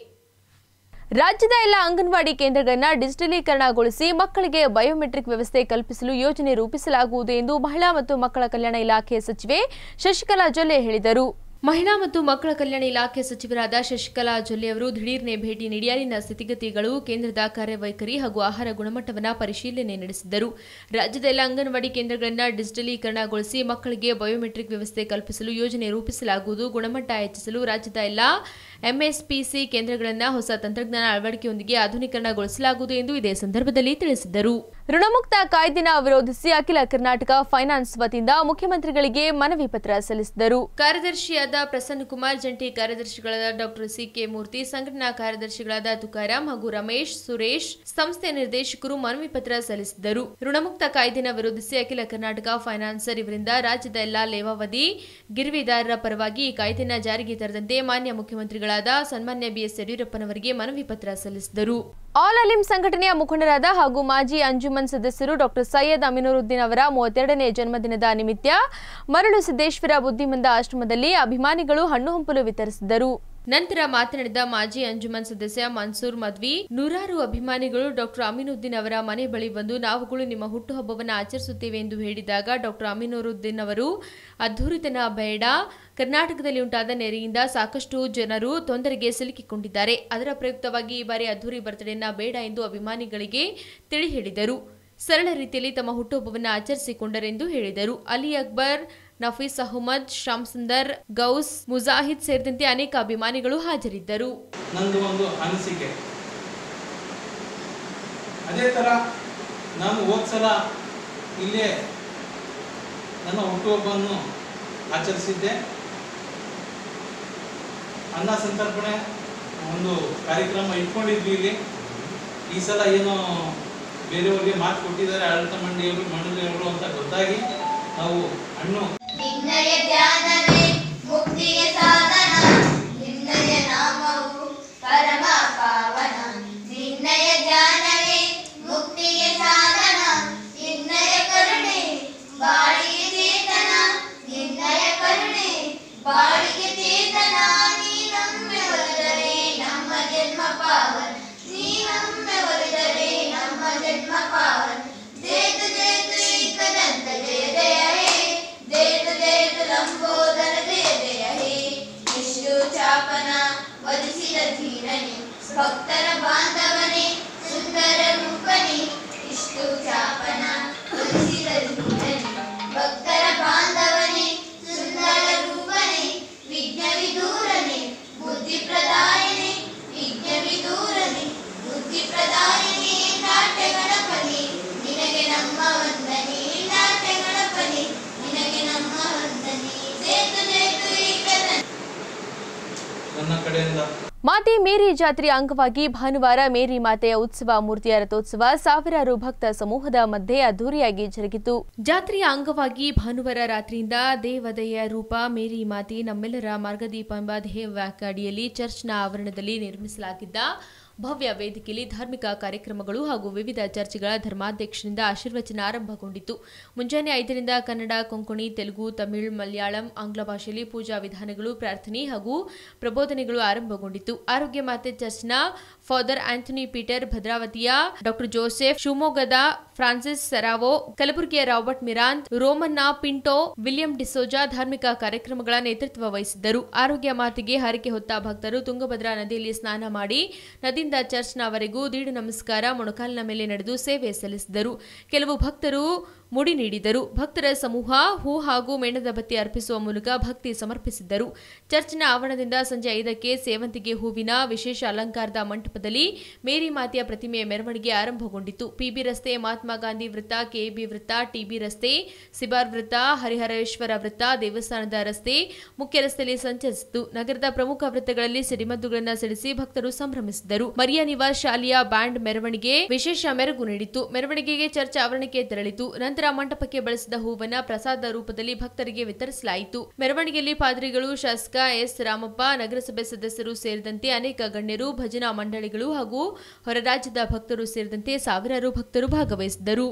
ರಾಜ್ಯದ ಎಲ್ಲ ಅಂಗನವಾಡಿ ಕೇಂದ್ರಗಳನ್ನ ಡಿಜಿಟಲೀಕರಣಗೊಳಿಸಿ ಮಕ್ಕಳಿಗೆ ಬಯೋಮೆಟ್ರಿಕ್ ವ್ಯವಸ್ಥೆ ಕಲ್ಪಿಸಲು ಯೋಜನೆ ರೂಪಿಸಲಾಗುವುದು ಎಂದು ಮಹಿಳಾ ಮತ್ತು ಮಕ್ಕಳ ಕಲ್ಯಾಣ ಇಲಾಖೆ ಸಚಿವೆ ಶಶಿಕಲಾ ಜೊಲ್ಲೆ ಹೇಳಿದರು ಮಹಿಳಾ ಮತ್ತು ಮಕ್ಕಳ ಕಲ್ಯಾಣ ಇಲಾಖೆ ಸಚಿವರಾದ ಶಶಿಕಲಾ ಜೊಲ್ಲೆ ಅವರು ದಿಢೀರ್ನೆ ಭೇಟಿ ನೀಡಿ ಅಲ್ಲಿನ ಸ್ಥಿತಿಗತಿಗಳು ಕೇಂದ್ರದ ಕಾರ್ಯವೈಖರಿ ಹಾಗೂ ಆಹಾರ ಗುಣಮಟ್ಟವನ್ನು ಪರಿಶೀಲನೆ ನಡೆಸಿದರು ರಾಜ್ಯದ ಎಲ್ಲ ಅಂಗನವಾಡಿ ಕೇಂದ್ರಗಳನ್ನು ಡಿಜಿಟಲೀಕರಣಗೊಳಿಸಿ ಮಕ್ಕಳಿಗೆ ಬಯೋಮೆಟ್ರಿಕ್ ವ್ಯವಸ್ಥೆ ಕಲ್ಪಿಸಲು ಯೋಜನೆ ರೂಪಿಸಲಾಗುವುದು ಗುಣಮಟ್ಟ ಹೆಚ್ಚಿಸಲು ರಾಜ್ಯದ ಎಲ್ಲ ಎಂಎಸ್ಪಿಸಿ ಕೇಂದ್ರಗಳನ್ನು ಹೊಸ ತಂತ್ರಜ್ಞಾನ ಅಳವಡಿಕೆಯೊಂದಿಗೆ ಆಧುನೀಕರಣಗೊಳಿಸಲಾಗುವುದು ಎಂದು ಇದೇ ಸಂದರ್ಭದಲ್ಲಿ ತಿಳಿಸಿದರು ಋಣಮುಕ್ತ ಕಾಯ್ದೆನ ವಿರೋಧಿಸಿ ಅಖಿಲ ಕರ್ನಾಟಕ ಫೈನಾನ್ಸ್ ವತಿಯಿಂದ ಮುಖ್ಯಮಂತ್ರಿಗಳಿಗೆ ಮನವಿ ಪತ್ರ ಸಲ್ಲಿಸಿದರು ಕಾರ್ಯದರ್ಶಿಯಾದ ಪ್ರಸನ್ನ ಕುಮಾರ್ ಜಂಟಿ ಕಾರ್ಯದರ್ಶಿಗಳಾದ ಡಾಕ್ಟರ್ ಸಿಕೆ ಮೂರ್ತಿ ಸಂಘಟನಾ ಕಾರ್ಯದರ್ಶಿಗಳಾದ ತುಕಾರಾಂ ಹಾಗೂ ರಮೇಶ್ ಸುರೇಶ್ ಸಂಸ್ಥೆ ನಿರ್ದೇಶಕರು ಮನವಿ ಪತ್ರ ಸಲ್ಲಿಸಿದರು ಋಣಮುಕ್ತ ಕಾಯ್ದೆನ ವಿರೋಧಿಸಿ ಅಖಿಲ ಕರ್ನಾಟಕ ಫೈನಾನ್ಸರ್ ಇವರಿಂದ ರಾಜ್ಯದ ಎಲ್ಲಾ ಲೇವಾವಧಿ ಗಿರ್ವಿದಾರರ ಪರವಾಗಿ ಈ ಕಾಯ್ದೆನ ಜಾರಿಗೆ ತರದಂತೆ ಮಾನ್ಯ ಮುಖ್ಯಮಂತ್ರಿಗಳಾದ ಸನ್ಮಾನ್ಯ ಬಿಎಸ್ ಯಡಿಯೂರಪ್ಪನವರಿಗೆ ಮನವಿ ಪತ್ರ ಸಲ್ಲಿಸಿದರು ಆಲ್ ಅಲಿಂ ಸಂಘಟನೆಯ ಮುಖಂಡರಾದ ಹಾಗೂ ಮಾಜಿ ಅಂಜುಮನ್ ಸದಸ್ಯರು ಡಾಕ್ಟರ್ ಸೈಯದ್ ಅಮೀನುರುದ್ದೀನ್ ಅವರ ಮೂವತ್ತೆರಡನೇ ಜನ್ಮದಿನದ ನಿಮಿತ್ತ ಮರಳು ಸಿದ್ದೇಶ್ವರ ಬುದ್ಧಿಮಂದ ಆಶ್ರಮದಲ್ಲಿ ಅಭಿಮಾನಿಗಳು ಹಣ್ಣು ಹಂಪಲು ವಿತರಿಸಿದರು ನಂತರ ಮಾತನಾಡಿದ ಮಾಜಿ ಅಂಜುಮನ್ ಸದಸ್ಯ ಮನ್ಸೂರ್ ಮದ್ವಿ ನೂರಾರು ಅಭಿಮಾನಿಗಳು ಡಾಕ್ಟರ್ ಅಮೀನುದ್ದೀನ್ ಅವರ ಮನೆ ಬಳಿ ಬಂದು ನಾವುಗಳು ನಿಮ್ಮ ಹುಟ್ಟುಹಬ್ಬವನ್ನು ಆಚರಿಸುತ್ತೇವೆ ಎಂದು ಹೇಳಿದಾಗ ಡಾಕ್ಟರ್ ಅಮೀನುರುದ್ದೀನ್ ಅವರು ಅದ್ಧೂರಿತನ ಬೇಡ ಕರ್ನಾಟಕದಲ್ಲಿ ಉಂಟಾದ ನೆರೆಯಿಂದ ಸಾಕಷ್ಟು ಜನರು ತೊಂದರೆಗೆ ಸಿಲುಕಿಕೊಂಡಿದ್ದಾರೆ ಅದರ ಪ್ರಯುಕ್ತವಾಗಿ ಈ ಬಾರಿ ಅದ್ಧೂರಿ ಬರ್ತ್ಡೇನ ಬೇಡ ಎಂದು ಅಭಿಮಾನಿಗಳಿಗೆ ತಿಳಿ ಹೇಳಿದರು ಸರಳ ರೀತಿಯಲ್ಲಿ ತಮ್ಮ ಹುಟ್ಟುಹಬ್ಬವನ್ನು ಆಚರಿಸಿಕೊಂಡರೆಂದು ಹೇಳಿದರು ಅಲಿ ಅಕ್ಬರ್ ನಫೀಸ್ ಅಹಮದ್ ಶ್ಯಾಮ್ಸುಂದರ್ ಗೌಸ್ ಮುಜಾಹಿದ್ ಸೇರಿದಂತೆ ಅನೇಕ ಅಭಿಮಾನಿಗಳು ಹಾಜರಿದ್ದರು ನಂದು ಒಂದು ಅನಿಸಿಕೆ ಅದೇ ಥರ ನಾನು ಹೋದ್ಸಲ ಇಲ್ಲೇ ನನ್ನ ಹುಟ್ಟುಹಬ್ಬವನ್ನು ಆಚರಿಸಿದ್ದೆ ಅನ್ನ ಸಂತರ್ಪಣೆ ಒಂದು ಕಾರ್ಯಕ್ರಮ ಇಟ್ಕೊಂಡಿದ್ವಿ ಇಲ್ಲಿ ಈ ಸಲ ಏನೋ ಬೇರೆಯವ್ರಿಗೆ ಮಾತು ಕೊಟ್ಟಿದ್ದಾರೆ ಆಡಳಿತ ಮಂಡಳಿಯವರು ಮಂಡಳಿಯವರು ಅಂತ ಗೊತ್ತಾಗಿ ನಾವು ಹಣ್ಣು ನಿನ್ನಯ ಧ್ಯಾನವೇ ಮುಕ್ತಿಯ ಸಾಧನ ನಿನ್ನಯ ನಾಮವು ಪರಮ ಪಾವನ ನಿನ್ನಯ ಧ್ಯಾನವೇ ಮುಕ್ತಿಯ ಸಾಧನ ನಿನ್ನಯ ಕರುಣೆ ಬಾಳಿಗೆ ಚೇತನ ನಿನ್ನಯ ಕರುಣೆ ಬಾಳಿಗೆ ಚೇತನ ನೀ ನಮ್ಮೆ ಒಲಿದರೆ ನಮ್ಮ ಜನ್ಮ ಪಾವನ ನೀ ನಮ್ಮೆ ಒಲಿದರೆ ನಮ್ಮ ಜನ್ಮ ಪಾವನ ಜೇತು ಜೇತು ಏಕದಂತ ಜಯ ಜಯ ಹೇ ಜೇತು ಜೇತು ಲಂಬೋದರ ಜಯ ಜಯ ಹೇ ವಿಷ್ಣು ಚಾಪನ ವಧಿಸಿದ ಧೀರನೆ ಭಕ್ತರ ಬಾಂಧವನೇ ಸುಂದರ ರೂಪನೆ ವಿಷ್ಣು ಚಾಪನ ವಧಿಸಿದ ಧೀರನೆ ಭಕ್ತರ ಬಾಂಧವನೇ ಸುಂದರ ರೂಪನೆ ವಿಘ್ನ ವಿದೂರನೆ ಬುದ್ಧಿ ಪ್ರದಾಯನೆ ವಿಘ್ನ ವಿದೂರನೆ ಬುದ್ಧಿ ಪ್ರದಾಯನೆ ನಾಟ್ಯ ಗಣಪನೆ ನಿನಗೆ ನಮ್ಮ ವಂದನೆ ನಾಟ್ಯ ಗಣಪನೆ ನಿನಗೆ ನಮ್ಮ ವಂದನೆ ಜೇತು ಜೇತು ಏಕನ ನನ್ನ ಕಡೆಯಿಂದ ಮಾತೆ ಮೇರಿ ಜಾತ್ರೆಯ ಅಂಗವಾಗಿ ಭಾನುವಾರ ಮೇರಿ ಮಾತೆಯ ಉತ್ಸವ ಮೂರ್ತಿಯ ರಥೋತ್ಸವ ಸಾವಿರಾರು ಭಕ್ತ ಸಮೂಹದ ಮಧ್ಯೆ ಅದ್ದೂರಿಯಾಗಿ ಜರುಗಿತು ಜಾತ್ರೆಯ ಅಂಗವಾಗಿ ಭಾನುವಾರ ರಾತ್ರಿಯಿಂದ ದೇವದಯ ರೂಪ ಮೇರಿ ಮಾತೆ ನಮ್ಮೆಲ್ಲರ ಮಾರ್ಗದೀಪ ಎಂಬ ಧ್ಯೇಯ ವಾಕ್ಯ ಅಡಿಯಲ್ಲಿ ಚರ್ಚ್ನ ಆವರಣದಲ್ಲಿ ನಿರ್ಮಿಸಲಾಗಿದ್ದ ಭವ್ಯ ವೇದಿಕೆಯಲ್ಲಿ ಧಾರ್ಮಿಕ ಕಾರ್ಯಕ್ರಮಗಳು ಹಾಗೂ ವಿವಿಧ ಚರ್ಚ್ಗಳ ಧರ್ಮಾಧ್ಯಕ್ಷರಿಂದ ಆಶೀರ್ವಚನ ಆರಂಭಗೊಂಡಿತು ಮುಂಜಾನೆ ಐದರಿಂದ ಕನ್ನಡ ಕೊಂಕಣಿ ತೆಲುಗು ತಮಿಳ್ ಮಲಯಾಳಂ ಆಂಗ್ಲ ಭಾಷೆಯಲ್ಲಿ ಪೂಜಾ ವಿಧಾನಗಳು ಪ್ರಾರ್ಥನೆ ಹಾಗೂ ಪ್ರಬೋಧನೆಗಳು ಆರಂಭಗೊಂಡಿತು ಆರೋಗ್ಯ ಮಾತೆ ಚರ್ಚ್ನ ಫಾದರ್ ಆಂಥನಿ ಪೀಟರ್ ಭದ್ರಾವತಿಯ ಡಾಕ್ಟರ್ ಜೋಸೆಫ್ ಶಿವಮೊಗ್ಗದ ಫ್ರಾನ್ಸಿಸ್ ಸೆರಾವೋ ಕಲಬುರಗಿಯ ರಾಬರ್ಟ್ ಮಿರಾಂತ್ ರೋಮನ್ನ ಪಿಂಟೋ ವಿಲಿಯಂ ಡಿಸೋಜಾ ಧಾರ್ಮಿಕ ಕಾರ್ಯಕ್ರಮಗಳ ನೇತೃತ್ವ ವಹಿಸಿದ್ದರು ಆರೋಗ್ಯ ಮಾತೆಗೆ ಹರಕೆ ಹೊತ್ತ ಭಕ್ತರು ತುಂಗಭದ್ರಾ ನದಿಯಲ್ಲಿ ಸ್ನಾನ ಮಾಡಿ ನದಿಯಿಂದ ಚರ್ಚ್ನವರೆಗೂ ದೀಡು ನಮಸ್ಕಾರ ಮೊಣಕಾಲಿನ ಮೇಲೆ ನಡೆದು ಸೇವೆ ಸಲ್ಲಿಸಿದರು ಕೆಲವು ಭಕ್ತರು ಮುಡಿ ನೀಡಿದರು ಭಕ್ತರ ಸಮೂಹ ಹೂ ಹಾಗೂ ಮೇಣದ ಬತ್ತಿ ಅರ್ಪಿಸುವ ಮೂಲಕ ಭಕ್ತಿ ಸಮರ್ಪಿಸಿದ್ದರು ಚರ್ಚಿನ ಆವರಣದಿಂದ ಸಂಜೆ ಐದಕ್ಕೆ ಸೇವಂತಿಗೆ ಹೂವಿನ ವಿಶೇಷ ಅಲಂಕಾರದ ಮಂಟಪದಲ್ಲಿ ಮೇರಿ ಮಾತೆಯ ಪ್ರತಿಮೆಯ ಮೆರವಣಿಗೆ ಆರಂಭಗೊಂಡಿತು ಪಿಬಿ ರಸ್ತೆ ಮಹಾತ್ಮ ಗಾಂಧಿ ವೃತ್ತ ಕೆಬಿ ವೃತ್ತ ಟಿಬಿ ರಸ್ತೆ ಸಿಬಾರ್ ವೃತ್ತ ಹರಿಹರೇಶ್ವರ ವೃತ್ತ ದೇವಸ್ಥಾನದ ರಸ್ತೆ ಮುಖ್ಯ ರಸ್ತೆಯಲ್ಲಿ ಸಂಚರಿಸಿತು ನಗರದ ಪ್ರಮುಖ ವೃತ್ತಗಳಲ್ಲಿ ಸಿಡಿಮದ್ದುಗಳನ್ನು ಸಿಡಿಸಿ ಭಕ್ತರು ಸಂಭ್ರಮಿಸಿದರು ಮರಿಯ ನಿವಾಸ್ ಶಾಲೆಯ ಬ್ಯಾಂಡ್ ಮೆರವಣಿಗೆ ವಿಶೇಷ ಮೆರುಗು ನೀಡಿತು ಮೆರವಣಿಗೆಗೆ ಚರ್ಚ್ ಆವರಣಕ್ಕೆ ತೆರಳಿತು ನಂತರ ಮಂಟಪಕ್ಕೆ ಬಳಸಿದ ಹೂವನ್ನ ಪ್ರಸಾದ ರೂಪದಲ್ಲಿ ಭಕ್ತರಿಗೆ ವಿತರಿಸಲಾಯಿತು ಮೆರವಣಿಗೆಯಲ್ಲಿ ಪಾದ್ರಿಗಳು ಶಾಸಕ ಎಸ್ ರಾಮಪ್ಪ ನಗರಸಭೆ ಸದಸ್ಯರು ಸೇರಿದಂತೆ ಅನೇಕ ಗಣ್ಯರು ಭಜನಾ ಮಂಡಳಿಗಳು ಹಾಗೂ ಹೊರರಾಜ್ಯದ ಭಕ್ತರು ಸೇರಿದಂತೆ ಸಾವಿರಾರು ಭಕ್ತರು ಭಾಗವಹಿಸಿದ್ದರು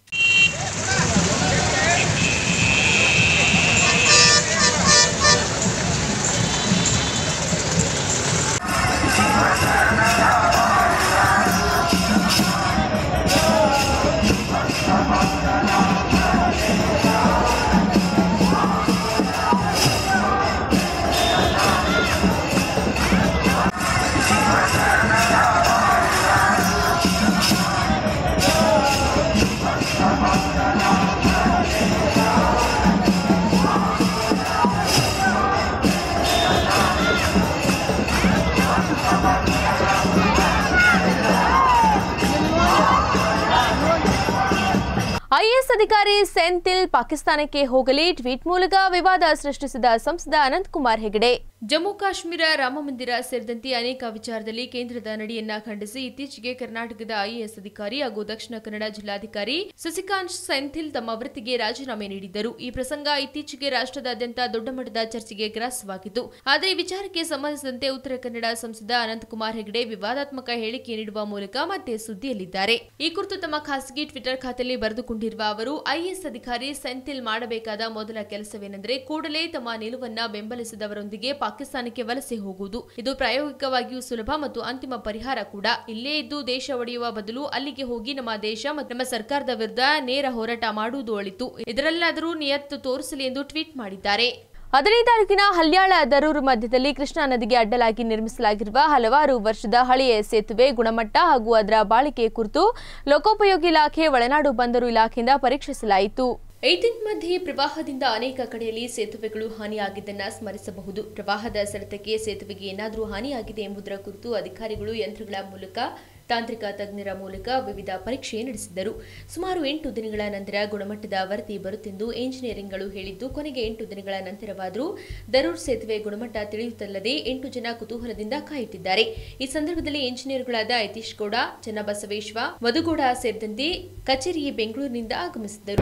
ಐಎಎಸ್ ಅಧಿಕಾರಿ ಸೆಂಥಿಲ್ ಪಾಕಿಸ್ತಾನಕ್ಕೆ ಹೋಗಲಿ ಟ್ವೀಟ್ ಮೂಲಕ ವಿವಾದ ಸೃಷ್ಟಿಸಿದ ಸಂಸದ ಅನಂತಕುಮಾರ್ ಹೆಗಡೆ ಜಮ್ಮು ಕಾಶ್ಮೀರ ರಾಮಮಂದಿರ ಸೇರಿದಂತೆ ಅನೇಕ ವಿಚಾರದಲ್ಲಿ ಕೇಂದ್ರದ ನಡೆಯನ್ನ ಖಂಡಿಸಿ ಇತ್ತೀಚೆಗೆ ಕರ್ನಾಟಕದ ಐಎಎಸ್ ಅಧಿಕಾರಿ ಹಾಗೂ ದಕ್ಷಿಣ ಕನ್ನಡ ಜಿಲ್ಲಾಧಿಕಾರಿ ಸಸಿಕಾಂತ್ ಸೆಂಥಿಲ್ ತಮ್ಮ ವೃತ್ತಿಗೆ ರಾಜೀನಾಮೆ ನೀಡಿದ್ದರು ಈ ಪ್ರಸಂಗ ಇತ್ತೀಚೆಗೆ ರಾಷ್ಟ್ರದಾದ್ಯಂತ ದೊಡ್ಡ ಮಟ್ಟದ ಚರ್ಚೆಗೆ ಗ್ರಾಸವಾಗಿತ್ತು ಆದರೆ ಈ ವಿಚಾರಕ್ಕೆ ಸಂಬಂಧಿಸಿದಂತೆ ಉತ್ತರ ಕನ್ನಡ ಸಂಸದ ಅನಂತಕುಮಾರ್ ಹೆಗಡೆ ವಿವಾದಾತ್ಮಕ ಹೇಳಿಕೆ ನೀಡುವ ಮೂಲಕ ಮತ್ತೆ ಸುದ್ದಿಯಲ್ಲಿದ್ದಾರೆ ಈ ಕುರಿತು ತಮ್ಮ ಖಾಸಗಿ ಟ್ವಿಟರ್ ಖಾತೆಯಲ್ಲಿ ಬರೆದುಕೊಂಡಿರುವ ಅವರು ಐಎಎಸ್ ಅಧಿಕಾರಿ ಸೆಂಥಿಲ್ ಮಾಡಬೇಕಾದ ಮೊದಲ ಕೆಲಸವೇನೆಂದರೆ ಕೂಡಲೇ ತಮ್ಮ ನಿಲುವನ್ನ ಬೆಂಬಲಿಸಿದವರೊಂದಿಗೆ ಪಾಕಿಸ್ತಾನಕ್ಕೆ ವಲಸೆ ಹೋಗುವುದು ಇದು ಪ್ರಾಯೋಗಿಕವಾಗಿಯೂ ಸುಲಭ ಮತ್ತು ಅಂತಿಮ ಪರಿಹಾರ ಕೂಡ ಇಲ್ಲೇ ಇದ್ದು ದೇಶ ಒಡೆಯುವ ಬದಲು ಅಲ್ಲಿಗೆ ಹೋಗಿ ನಮ್ಮ ದೇಶ ಮತ್ತು ನಮ್ಮ ಸರ್ಕಾರದ ವಿರುದ್ಧ ನೇರ ಹೋರಾಟ ಮಾಡುವುದು ಒಳಿತು ಇದರಲ್ಲಾದರೂ ನಿಯತ್ತು ತೋರಿಸಲಿ ಎಂದು ಟ್ವೀಟ್ ಮಾಡಿದ್ದಾರೆ ಹದಿನೈದು ತಾರೀಕಿನ ಹಲ್ಯಾಳ ದರೂರು ಮಧ್ಯದಲ್ಲಿ ಕೃಷ್ಣಾ ನದಿಗೆ ಅಡ್ಡಲಾಗಿ ನಿರ್ಮಿಸಲಾಗಿರುವ ಹಲವಾರು ವರ್ಷದ ಹಳೆಯ ಸೇತುವೆ ಗುಣಮಟ್ಟ ಹಾಗೂ ಅದರ ಬಾಳಿಕೆ ಕುರಿತು ಲೋಕೋಪಯೋಗಿ ಇಲಾಖೆ ಒಳನಾಡು ಬಂದರು ಇಲಾಖೆಯಿಂದ ಪರೀಕ್ಷಿಸಲಾಯಿತು ಐತಿನ್ ಮಧ್ಯೆ ಪ್ರವಾಹದಿಂದ ಅನೇಕ ಕಡೆಯಲ್ಲಿ ಸೇತುವೆಗಳು ಹಾನಿಯಾಗಿದ್ದನ್ನ ಸ್ಮರಿಸಬಹುದು ಪ್ರವಾಹದ ಸೆಳೆತಕ್ಕೆ ಸೇತುವೆಗೆ ಏನಾದರೂ ಹಾನಿಯಾಗಿದೆ ಎಂಬುದರ ಕುರಿತು ಅಧಿಕಾರಿಗಳು ಯಂತ್ರಗಳ ಮೂಲಕ ತಾಂತ್ರಿಕ ತಜ್ಞರ ಮೂಲಕ ವಿವಿಧ ಪರೀಕ್ಷೆ ನಡೆಸಿದ್ದರು ಸುಮಾರು ಎಂಟು ದಿನಗಳ ನಂತರ ಗುಣಮಟ್ಟದ ವರದಿ ಬರುತ್ತೆಂದು ಎಂಜಿನಿಯರಿಂಗ್ಗಳು ಹೇಳಿದ್ದು ಕೊನೆಗೆ ಎಂಟು ದಿನಗಳ ನಂತರವಾದರೂ ದರೂರ್ ಸೇತುವೆ ಗುಣಮಟ್ಟ ತಿಳಿಯುತ್ತಲ್ಲದೆ ಎಂಟು ಜನ ಕುತೂಹಲದಿಂದ ಕಾಯುತ್ತಿದ್ದಾರೆ ಈ ಸಂದರ್ಭದಲ್ಲಿ ಎಂಜಿನಿಯರ್ಗಳಾದ ಯತೀಶ್ ಗೌಡ ಚನ್ನಬಸವೇಶ್ವ ಮಧುಗೌಡ ಸೇರಿದಂತೆ ಕಚೇರಿ ಬೆಂಗಳೂರಿನಿಂದ ಆಗಮಿಸಿದ್ದರು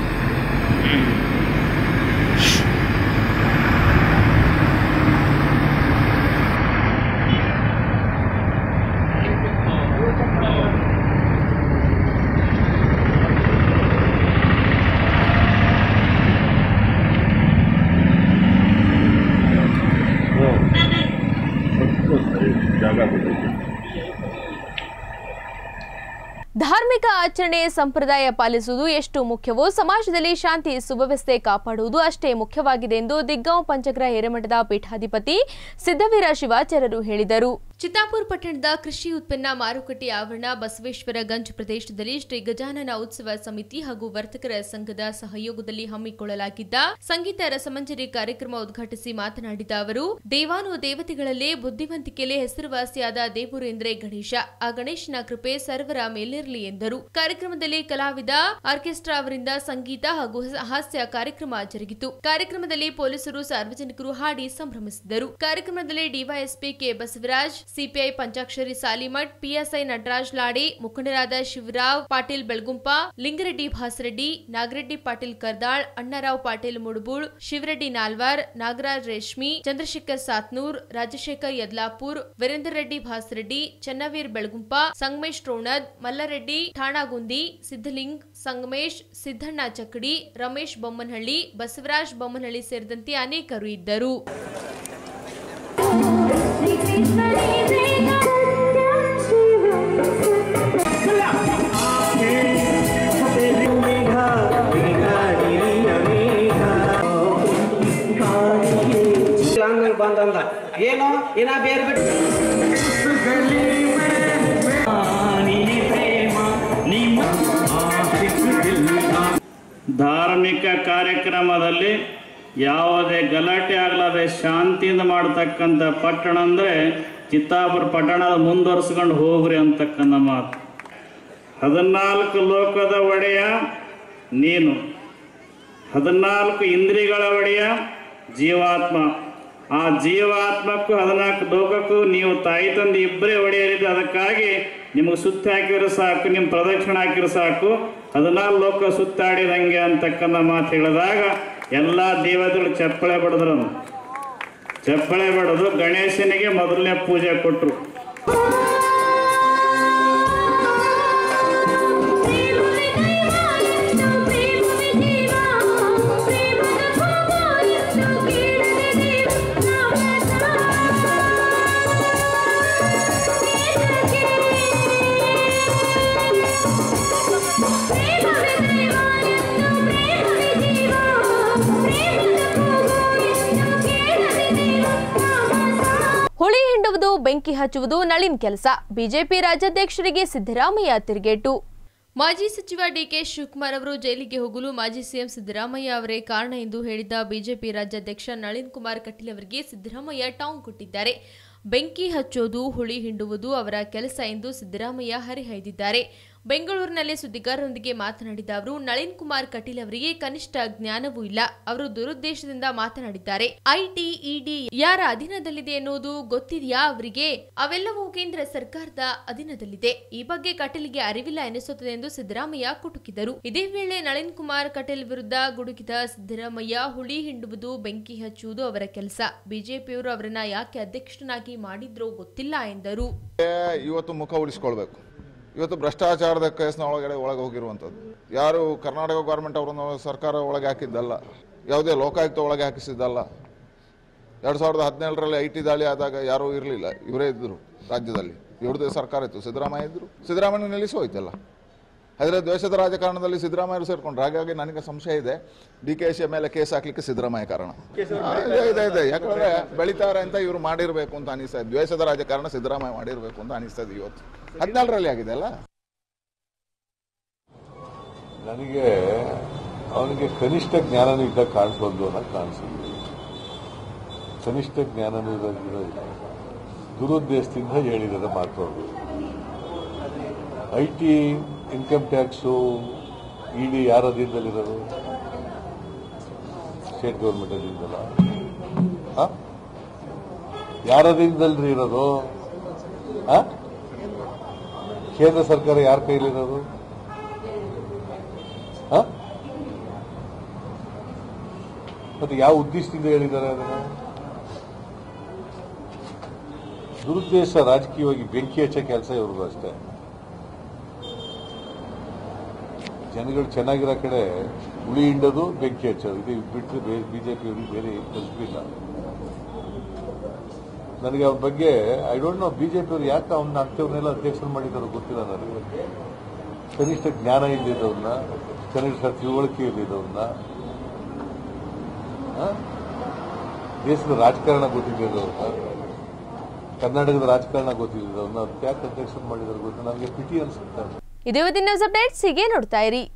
ಧಾರ್ಮಿಕ ಆಚರಣೆ ಸಂಪ್ರದಾಯ ಪಾಲಿಸುವುದು ಎಷ್ಟು ಮುಖ್ಯವೋ ಸಮಾಜದಲ್ಲಿ ಶಾಂತಿ ಸುವ್ಯವಸ್ಥೆ ಕಾಪಾಡುವುದು ಅಷ್ಟೇ ಮುಖ್ಯವಾಗಿದೆ ಎಂದು ದಿಗ್ಗಾಂವ್ ಪಂಚಗ್ರ ಹಿರೇಮಠದ ಪೀಠಾಧಿಪತಿ ಸಿದ್ದವೀರ ಶಿವಾಚಾರ್ಯರು ಹೇಳಿದರು ಚಿತ್ತಾಪುರ ಪಟ್ಟಣದ ಕೃಷಿ ಉತ್ಪನ್ನ ಮಾರುಕಟ್ಟೆ ಆವರಣ ಬಸವೇಶ್ವರ ಗಂಜ್ ಪ್ರದೇಶದಲ್ಲಿ ಶ್ರೀ ಗಜಾನನ ಉತ್ಸವ ಸಮಿತಿ ಹಾಗೂ ವರ್ತಕರ ಸಂಘದ ಸಹಯೋಗದಲ್ಲಿ ಹಮ್ಮಿಕೊಳ್ಳಲಾಗಿದ್ದ ಸಂಗೀತ ರಸಮಂಜರಿ ಕಾರ್ಯಕ್ರಮ ಉದ್ಘಾಟಿಸಿ ಮಾತನಾಡಿದ ಅವರು ದೇವಾನು ದೇವತೆಗಳಲ್ಲೇ ಬುದ್ಧಿವಂತಿಕೆಯಲ್ಲಿ ಹೆಸರುವಾಸಿಯಾದ ದೇವರು ಎಂದರೆ ಗಣೇಶ ಆ ಗಣೇಶನ ಕೃಪೆ ಸರ್ವರ ಮೇಲಿರಲಿ ಎಂದರು ಕಾರ್ಯಕ್ರಮದಲ್ಲಿ ಕಲಾವಿದ ಆರ್ಕೆಸ್ಟ್ರಾ ಅವರಿಂದ ಸಂಗೀತ ಹಾಗೂ ಹಾಸ್ಯ ಕಾರ್ಯಕ್ರಮ ಜರುಗಿತು ಕಾರ್ಯಕ್ರಮದಲ್ಲಿ ಪೊಲೀಸರು ಸಾರ್ವಜನಿಕರು ಹಾಡಿ ಸಂಭ್ರಮಿಸಿದರು ಕಾರ್ಯಕ್ರಮದಲ್ಲಿ DYSP K Basavaraj CPI Panchakshari Salimath PSI Nataraj Ladi ಮುಖಂಡರಾದ ಶಿವರಾವ್ ಪಾಟೀಲ್ ಬೆಳಗುಂಪ ಲಿಂಗರೆಡ್ಡಿ ಭಾಸರೆಡ್ಡಿ ನಾಗರೆಡ್ಡಿ ಪಾಟೀಲ್ ಕರ್ದಾಳ್ ಅಣ್ಣರಾವ್ ಪಾಟೀಲ್ ಮುಡಬೂಳ್ ಶಿವರೆಡ್ಡಿ ನಾಲ್ವಾರ್ ನಾಗರಾಜ್ ರೇಷ್ಮಿ ಚಂದ್ರಶೇಖರ್ ಸಾತ್ನೂರ್ ರಾಜಶೇಖರ್ ಯದ್ಲಾಪುರ್ ವೀರೇಂದ್ರ ರೆಡ್ಡಿ ಭಾಸರೆಡ್ಡಿ ಚೆನ್ನವೀರ್ ಬೆಳಗುಂಪ ಸಂಗಮೇಶ್ ರೋಣದ್ ಮಲ್ಲರೆಡ್ಡಿ ಠಾಣಾಗುಂದಿ ಸಿದ್ದಲಿಂಗ್ ಸಂಗಮೇಶ್ ಸಿದ್ದಣ್ಣ ಚಕಡಿ ರಮೇಶ್ ಬೊಮ್ಮನಹಳ್ಳಿ ಬಸವರಾಜ್ ಬೊಮ್ಮನಹಳ್ಳಿ ಸೇರಿದಂತೆ ಅನೇಕರು ಇದ್ದರು ಹಂಗ ಬಂದಂದ ಏನು ಇನ್ನ ಬೇರೆ ಬಿಟ್ಟು ಕಾರ್ಯಕ್ರಮದಲ್ಲಿ ಯಾವುದೇ ಗಲಾಟೆ ಆಗಲಾದೆ ಶಾಂತಿಯಿಂದ ಮಾಡ್ತಕ್ಕಂಥ ಪಟ್ಟಣ ಅಂದರೆ ಚಿತ್ತಾಪುರ ಪಟ್ಟಣದ ಮುಂದುವರ್ಸ್ಕೊಂಡು ಹೋಗ್ರಿ ಅಂತಕ್ಕಂಥ ಮಾತು ಹದಿನಾಲ್ಕು ಲೋಕದ ಒಡೆಯ ನೀನು ಹದಿನಾಲ್ಕು ಇಂದ್ರಿಯಗಳ ಒಡೆಯ ಜೀವಾತ್ಮ ಆ ಜೀವಾತ್ಮಕ್ಕೂ ಹದಿನಾಲ್ಕು ಲೋಕಕ್ಕೂ ನೀವು ತಾಯಿ ತಂದೆ ಇಬ್ಬರೇ ಒಡೆಯರಿದ್ದು ಅದಕ್ಕಾಗಿ ನಿಮಗೆ ಸುತ್ತ ಹಾಕಿದ್ರೆ ಸಾಕು ನಿಮ್ಮ ಪ್ರದಕ್ಷಿಣೆ ಹಾಕಿದ್ರೆ ಸಾಕು ಹದಿನಾಲ್ಕು ಲೋಕ ಸುತ್ತಾಡಿದಂಗೆ ಅಂತಕ್ಕಂಥ ಮಾತು ಹೇಳಿದಾಗ ಎಲ್ಲ ದೇವತೆಗಳು ಚಪ್ಪಳೆ ಬಡಿದ್ರು ಚಪ್ಪಳೆ ಬಡಿದು ಗಣೇಶನಿಗೆ ಮೊದಲನೇ ಪೂಜೆ ಕೊಟ್ಟರು ಹುಳಿ ಹಿಂಡುವುದು ಬೆಂಕಿ ಹಚ್ಚುವುದು ನಳಿನ್ ಕೆಲಸ ಬಿಜೆಪಿ ರಾಜ್ಯಾಧ್ಯಕ್ಷರಿಗೆ ಸಿದ್ದರಾಮಯ್ಯ ತಿರುಗೇಟು ಮಾಜಿ ಸಚಿವ ಡಿಕೆ ಶಿವಕುಮಾರ್ ಅವರು ಜೈಲಿಗೆ ಹೋಗಲು ಮಾಜಿ ಸಿಎಂ ಸಿದ್ದರಾಮಯ್ಯ ಅವರೇ ಕಾರಣ ಎಂದು ಹೇಳಿದ ಬಿಜೆಪಿ ರಾಜ್ಯಾಧ್ಯಕ್ಷ ನಳಿನ್ ಕುಮಾರ್ ಕಟೀಲ್ ಅವರಿಗೆ ಸಿದ್ದರಾಮಯ್ಯ ಟಾಂಗ್ ಕೊಟ್ಟಿದ್ದಾರೆ ಬೆಂಕಿ ಹಚ್ಚೋದು ಹುಳಿ ಹಿಂಡುವುದು ಅವರ ಕೆಲಸ ಎಂದು ಸಿದ್ದರಾಮಯ್ಯ ಹರಿಹಾಯ್ದಿದ್ದಾರೆ ಬೆಂಗಳೂರಿನಲ್ಲಿ ಸುದ್ದಿಗಾರರೊಂದಿಗೆ ಮಾತನಾಡಿದ ಅವರು ನಳಿನ್ ಕುಮಾರ್ ಕಟೀಲ್ ಅವರಿಗೆ ಕನಿಷ್ಠ ಜ್ಞಾನವೂ ಇಲ್ಲ ಅವರು ದುರುದ್ದೇಶದಿಂದ ಮಾತನಾಡಿದ್ದಾರೆ ಐಟಿ ಇಡಿ ಯಾರ ಅಧೀನದಲ್ಲಿದೆ ಎನ್ನುವುದು ಗೊತ್ತಿದೆಯಾ ಅವರಿಗೆ ಅವೆಲ್ಲವೂ ಕೇಂದ್ರ ಸರ್ಕಾರದ ಅಧೀನದಲ್ಲಿದೆ ಈ ಬಗ್ಗೆ ಕಟೀಲ್ಗೆ ಅರಿವಿಲ್ಲ ಎನಿಸುತ್ತದೆ ಎಂದು ಸಿದ್ದರಾಮಯ್ಯ ಕುಟುಕಿದರು ಇದೇ ವೇಳೆ ನಳಿನ್ ಕುಮಾರ್ ಕಟೀಲ್ ವಿರುದ್ಧ ಗುಡುಗಿದ ಸಿದ್ದರಾಮಯ್ಯ ಹುಳಿ ಹಿಂಡುವುದು ಬೆಂಕಿ ಹಚ್ಚುವುದು ಅವರ ಕೆಲಸ ಬಿಜೆಪಿಯವರು ಅವರನ್ನ ಯಾಕೆ ಅಧ್ಯಕ್ಷನಾಗಿ ಮಾಡಿದ್ರೋ ಗೊತ್ತಿಲ್ಲ ಎಂದರು ಇವತ್ತು ಮುಖ ಉಳಿಸ್ಕೊಳ್ಬೇಕು ಇವತ್ತು ಭ್ರಷ್ಟಾಚಾರದ ಕೇಸ್ನ ಒಳಗಡೆ ಒಳಗೆ ಹೋಗಿರುವಂಥದ್ದು ಯಾರು ಕರ್ನಾಟಕ ಗೌರ್ಮೆಂಟ್ ಅವರನ್ನು ಸರ್ಕಾರ ಒಳಗೆ ಹಾಕಿದ್ದಲ್ಲ ಯಾವುದೇ ಲೋಕಾಯುಕ್ತ ಒಳಗೆ ಹಾಕಿಸಿದ್ದಲ್ಲ ಎರಡು ಸಾವಿರದ ಹದಿನೇಳರಲ್ಲಿ ಐ ಟಿ ದಾಳಿ ಆದಾಗ ಯಾರೂ ಇರಲಿಲ್ಲ ಇವರೇ ಇದ್ದರು ರಾಜ್ಯದಲ್ಲಿ ಇವ್ರದ್ದೇ ಸರ್ಕಾರ ಇತ್ತು ಸಿದ್ದರಾಮಯ್ಯ ಇದ್ದರು ಸಿದ್ದರಾಮಯ್ಯ ನಿಲ್ಲಿಸಿ ಹೋಯ್ತಲ್ಲ ಆದರೆ ದ್ವೇಷದ ರಾಜಕಾರಣದಲ್ಲಿ ಸಿದ್ದರಾಮಯ್ಯ ಸೇರ್ಕೊಂಡ್ರು ಹಾಗಾಗಿ ನನಗೆ ಸಂಶಯ ಇದೆ ಡಿ ಕೆ ಶಿಯ ಮೇಲೆ ಕೇಸ್ ಹಾಕ್ಲಿಕ್ಕೆ ಸಿದ್ದರಾಮಯ್ಯ ಕಾರಣ ಆ, ಇದೆ ಇದೆ ಇದೆ ಯಾಕಂದ್ರೆ ಬೆಳಿತಾರೆ ಅಂತ ಇವರು ಮಾಡಿರಬೇಕು ಅಂತ ಅನಿಸ್ತಾ ಇದೆ ದ್ವೇಷದ ರಾಜಕಾರಣ ಸಿದ್ದರಾಮಯ್ಯ ಮಾಡಿರಬೇಕು ಅಂತ ಅನಿಸ್ತಾ ಇದೆ ಇವತ್ತು ಹದಿನಾಲ್ಕರಲ್ಲಿ ಆಗಿದೆ ಅಲ್ಲ ನನಗೆ ಅವನಿಗೆ ಕನಿಷ್ಠ ಜ್ಞಾನನೂ ಇದ್ದ ಕಾಣಿಸೋದು ಅನ್ನೋದು ಕಾಣಿಸಿಲ್ಲ ಕನಿಷ್ಠ ಜ್ಞಾನನೂ ಇರೋದಿಲ್ಲ ದುರುದ್ದೇಶದಿಂದ ಹೇಳಿದರೆ ಮಾತು ಅದು I T income tax ED ಯಾರ ಅಧೀನದಲ್ಲಿರೋದು ಸ್ಟೇಟ್ ಗೌರ್ಮೆಂಟ್ ಅಧೀನದಲ್ಲ ಆ? ಯಾರ ಅಧೀನದಲ್ಲಿ ಇರೋದು ಆ? ಕೇಂದ್ರ ಸರ್ಕಾರ ಯಾರ ಕೈಲಿರೋದು ಆ? ಮತ್ತೆ ಯಾವ ಉದ್ದೇಶದಿಂದ ಹೇಳಿದ್ದಾರೆ ಅದನ್ನ ದುರುದ್ದೇಶ ರಾಜಕೀಯವಾಗಿ ಬೆಂಕಿ ಹಚ್ಚೋ ಕೆಲಸ ಇವ್ರದ್ದು ಅಷ್ಟೇ ಜನಗಳು ಚೆನ್ನಾಗಿರೋ ಕಡೆ ಉಳಿ ಹಿಂಡೋದು ಬೆಂಕಿ ಹಚ್ಚೋದು ಇದು ಬಿಟ್ಟರೆ ಬಿಜೆಪಿಯವರಿಗೆ ಬೇರೆ ಕೆಲಸವಿಲ್ಲ ನನಗೆ ಅವ್ರ ಬಗ್ಗೆ ಐ ಡೋಂಟ್ ನೋ ಬಿಜೆಪಿಯವರು ಯಾಕೆ ಅವನ್ನ ಅಂಥವ್ರನ್ನೆಲ್ಲ ಅಧ್ಯಕ್ಷರು ಮಾಡಿದಾರೋ ಗೊತ್ತಿಲ್ಲ ನನಗೆ ಕನಿಷ್ಠ ಜ್ಞಾನ ಇಲ್ಲದವ್ರನ್ನ ಕನಿಷ್ಠ ತಿಳುವಳಿಕೆ ಇಲ್ಲದವ್ರನ್ನ ಆ? ದೇಶದ ರಾಜಕಾರಣ ಗೊತ್ತಿದ್ದವ್ರನ್ನ ಕರ್ನಾಟಕದ ರಾಜಕಾರಣ ಗೊತ್ತಿದ್ದವ್ರನ್ನ ಅದಕ್ಕೆ ಯಾಕೆ ಅಧ್ಯಕ್ಷರು ಮಾಡಿದಾರೆ ಗೊತ್ತಿಲ್ಲ ನನಗೆ ಪಿಟಿ ಅನ್ಸುತ್ತೆ ಇದು ಇವತ್ತಿನ ನ್ಯೂಸ್ ಅಪ್ಡೇಟ್ಸ್ ಹೀಗೆ ನೋಡ್ತಾ ಇರಿ